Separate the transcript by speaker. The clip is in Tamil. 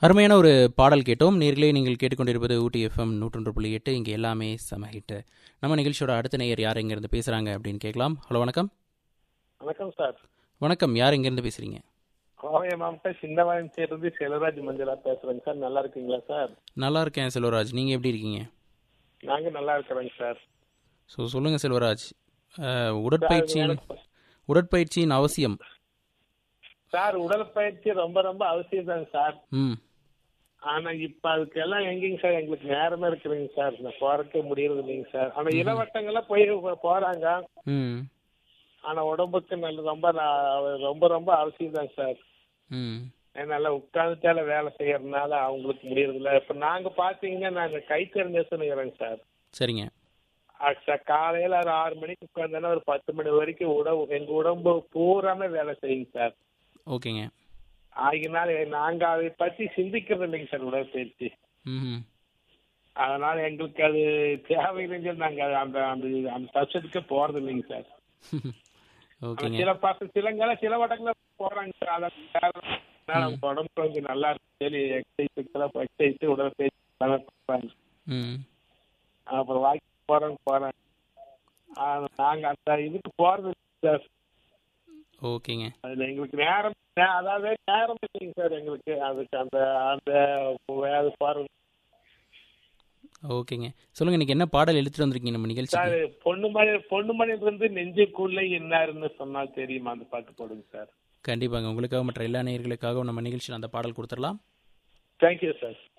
Speaker 1: அருமையான ஒரு பாடல் கேட்டோம் நேர்களே நீங்கள் கேட்டுக்கொண்டிருப்பது ஊட்டி எஃப்எம் நூற்றொன்று புள்ளி எட்டு இங்கே எல்லாமே செம ஹிட் நம்ம நிகழ்ச்சியோட அடுத்த நேயர் யார் இங்கேருந்து பேசுகிறாங்க அப்படின்னு கேட்கலாம் ஹலோ வணக்கம்
Speaker 2: வணக்கம் சார்
Speaker 1: வணக்கம் யார் இங்கேருந்து பேசுகிறீங்க
Speaker 2: கோவை மாவட்டம் சின்னவாயம் சேர்ந்து செல்வராஜ் மஞ்சளா பேசுறேங்க சார் நல்லா இருக்கீங்களா சார்
Speaker 1: நல்லா இருக்கேன் செல்வராஜ் நீங்கள் எப்படி இருக்கீங்க
Speaker 2: நாங்க நல்லா இருக்கிறோங்க சார்
Speaker 1: ஸோ சொல்லுங்கள் செல்வராஜ் அஹ், உடற்பயிற்சியின் உடற்பயிற்சியின் அவசியம்
Speaker 2: சார் உடற்பயிற்சி ரொம்ப ரொம்ப அவசியம் தாங்க சார்
Speaker 1: ம்
Speaker 2: ஆனா இப்ப அதுக்கெல்லாம் எங்கேங்க சார் எங்களுக்கு நேரமே இருக்குதுங்க சார் நான் போறக்கே முடியறது இல்லைங்க சார் ஆனா இளவட்டங்கள்லாம் போய் போறாங்க
Speaker 1: ம்
Speaker 2: ஆனா உடம்புக்கு நல்ல ரொம்ப நா- ரொம்ப ரொம்ப அவசியம் தாங்க சார்
Speaker 1: ம்
Speaker 2: நல்லா உட்காந்துட்டால வேலை செய்யறதுனால அவங்களுக்கு முடியறது இல்ல இப்ப நாங்க பாத்தீங்கன்னா நாங்க கைத்தறி நெசனுங்கிறோங்க சார்
Speaker 1: சரிங்க
Speaker 2: ஆ, சார் காலையில ஒரு ஆறு மணிக்கு உட்காந்தோன்னா ஒரு பத்து மணி வரைக்கும் உடம்பு எங்க உடம்பு பூராமே வேலை செய்யுங்க சார்
Speaker 1: ஓகேங்க
Speaker 2: ஆகினால நாங்க அதை பத்தி சிந்திக்கிறது இல்லைங்க சார் உடற்பயிற்சி
Speaker 1: ம்
Speaker 2: அதனால எங்களுக்கு அது தேவையில்லைன்னு சொல்லி நாங்க அது அந்த அந்த அந்த சப்ஜெக்டுக்கே போறது இல்லைங்க சார் ஆனா
Speaker 1: ஓகேங்க
Speaker 2: சில பசங்க சிலங்கெல்லாம் சில வட்டங்கள போறாங்க சார் அதான் நம்ம உடம்பு கொஞ்சம் நல்லா இருக்கு சொல்லி எக்ஸசைஸ் எக்ஸசைஸ் உடற்பயிற்சி எல்லாமே பண்றாங்க
Speaker 1: ம்
Speaker 2: அப்புறம் வாக்கி போறோம் போறேன் ஆனா நாங்க அந்த இதுக்கு போறது இல்லைங்க சார்
Speaker 1: ஓகேங்க
Speaker 2: அதுல எங்களுக்கு நேரம் நே- அதாவது நேரம் இல்லைங்க சார் எங்களுக்கு அதுக்கு அந்த அந்த வேலை பாருங்க
Speaker 1: ஓகேங்க சொல்லுங்கள் இன்னைக்கு என்ன பாடல் எடுத்துகிட்டு வந்திருக்கீங்க நம்ம
Speaker 2: சார்
Speaker 1: நிகழ்ச்சிக்கு
Speaker 2: பொண்ணுமணி பொண்ணுமணி இருந்து நெஞ்சுக்குள்ள என்னாருன்னு சொன்னா தெரியுமா அந்த பாட்டு போடுங்க சார்
Speaker 1: கண்டிப்பாங்க உங்களுக்காக மற்ற எல்லா நேயர்களுக்காகவும் நம்ம நிகழ்ச்சியில் அந்த பாடல் கொடுத்துடலாம்
Speaker 2: தேங்க்யூ சார்